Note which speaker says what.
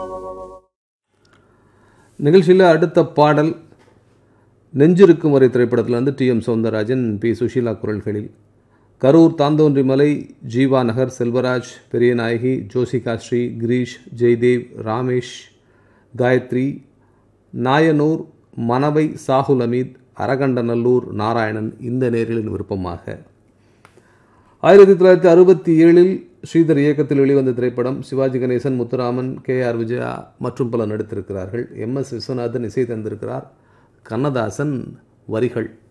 Speaker 1: நிகழ்ச்சியில் அடுத்த பாடல் நெஞ்சிருக்கும் வரை திரைப்படத்தில் வந்து T M Soundararajan P Susheela குரல்களில் கரூர் தாந்தோன்றிமலை ஜீவா நகர் செல்வராஜ் பெரியநாயகி ஜோசிகா ஸ்ரீ கிரீஷ் ஜெய்தேவ் ராமேஷ் காயத்ரி நாயனூர் மணவை சாகுல் அமீத் அரகண்டநல்லூர் நாராயணன் இந்த நேர்களின் விருப்பமாக ஆயிரத்தி தொள்ளாயிரத்தி அறுபத்தி ஏழில் ஸ்ரீதர் இயக்கத்தில் வெளிவந்த திரைப்படம் சிவாஜி கணேசன் முத்துராமன் கே ஆர் விஜயா மற்றும் பலர் நடித்திருக்கிறார்கள் எம் எஸ் விஸ்வநாதன் இசை தந்திருக்கிறார் கண்ணதாசன் வரிகள்